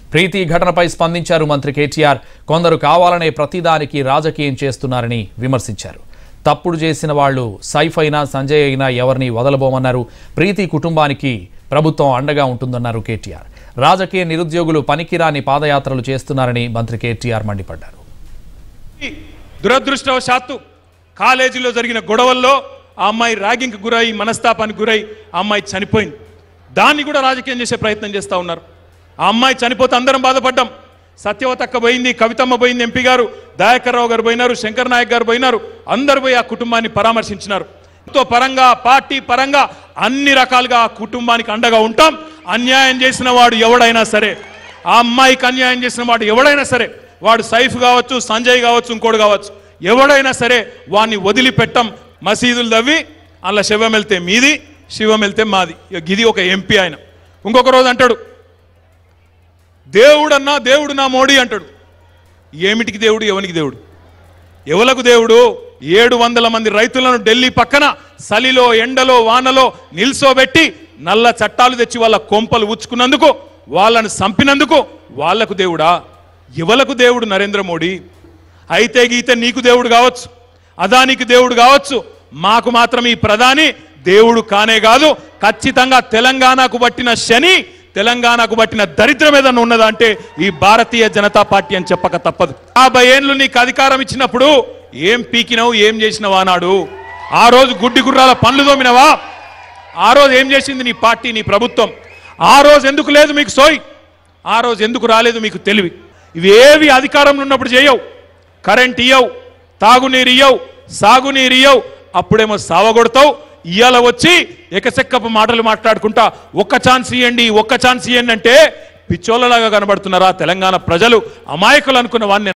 ప్రీతి ఘటనపై స్పందించారు మంత్రి కేటీఆర్ కొందరు కావాలనే ప్రతిదానికి రాజకీయం చేస్తున్నారని విమర్శించారు తప్పుడు చేసిన వాళ్ళు సైఫ్ అయినా సంజయ్ అయినా ఎవరిని వదలబోమన్నారు ప్రీతి కుటుంబానికి ప్రభుత్వం అండగా ఉంటుందన్నారు కేటీఆర్ రాజకీయ నిరుద్యోగులు పనికిరాని పాదయాత్రలు చేస్తున్నారని మంత్రి కేటీఆర్ మండిపడ్డారు దురదృష్టవశాత్తు కాలేజీలో జరిగిన గొడవల్లో ఆ అమ్మాయి ర్యాగింగ్కి గురై మనస్తాపానికి గురై ఆ అమ్మాయి చనిపోయింది దాన్ని కూడా రాజకీయం చేసే ప్రయత్నం చేస్తూ ఉన్నారు ఆ అమ్మాయి చనిపోతే అందరం బాధపడ్డాం సత్యవతక్క పోయింది కవితమ్మ పోయింది ఎంపీ గారు దయాకర్ రావు గారు పోయినారు శంకర్ నాయక్ గారు పోయినారు అందరు పోయి ఆ కుటుంబాన్ని పరామర్శించినారు ఎంతో పరంగా పార్టీ పరంగా అన్ని రకాలుగా ఆ కుటుంబానికి అండగా ఉంటాం అన్యాయం చేసిన వాడు ఎవడైనా సరే ఆ అమ్మాయికి అన్యాయం చేసిన వాడు ఎవడైనా సరే వాడు సైఫ్ కావచ్చు సంజయ్ కావచ్చు ఇంకోటి కావచ్చు ఎవడైనా సరే వాడిని వదిలిపెట్టం మసీదులు తవ్వి అలా శివం వెళ్తే మీది శివం వెళ్తే మాది ఇక గిది ఒక ఎంపీ ఆయన ఇంకొక రోజు అంటాడు దేవుడన్నా దేవుడు నా మోడీ అంటాడు ఏమిటికి దేవుడు ఎవనికి దేవుడు ఎవలకు దేవుడు ఏడు వందల మంది రైతులను ఢిల్లీ పక్కన చలిలో ఎండలో వానలో నిల్సోబెట్టి నల్ల చట్టాలు తెచ్చి వాళ్ళ కొంపలు ఉచ్చుకున్నందుకు వాళ్ళను చంపినందుకు వాళ్లకు దేవుడా ఎవలకు దేవుడు నరేంద్ర మోడీ అయితే గీతే నీకు దేవుడు కావచ్చు అదానికి దేవుడు కావచ్చు మాకు మాత్రం ఈ ప్రధాని దేవుడు కానే కాదు ఖచ్చితంగా తెలంగాణకు పట్టిన శని తెలంగాణకు పట్టిన దరిద్రం ఏదన్నా ఉన్నదా అంటే ఈ భారతీయ జనతా పార్టీ అని చెప్పక తప్పదు యాభై ఏండ్లు నీకు అధికారం ఇచ్చినప్పుడు ఏం పీకినావు ఏం చేసినావు అన్నాడు ఆ రోజు గుడ్డి గుర్రాల పనులు తోమినవా ఆ రోజు ఏం చేసింది నీ పార్టీ నీ ప్రభుత్వం ఆ రోజు ఎందుకు లేదు మీకు సోయి ఆ రోజు ఎందుకు రాలేదు మీకు తెలివి ఇవేవి అధికారంలో ఉన్నప్పుడు చేయవు కరెంట్ ఇయ్యవు తాగునీరు ఇయ్యవు సాగునీరు ఇయ్యవు అప్పుడేమో సావగొడతావు ఇయ్యాల వచ్చి ఎకసెక్కపు మాటలు మాట్లాడుకుంటా ఒక్క ఛాన్స్ ఇవ్వండి ఒక్క ఛాన్స్ ఇవ్వండి అంటే పిచ్చోళ్ళలాగా కనబడుతున్నారా తెలంగాణ ప్రజలు అమాయకులు అనుకున్న వాడిని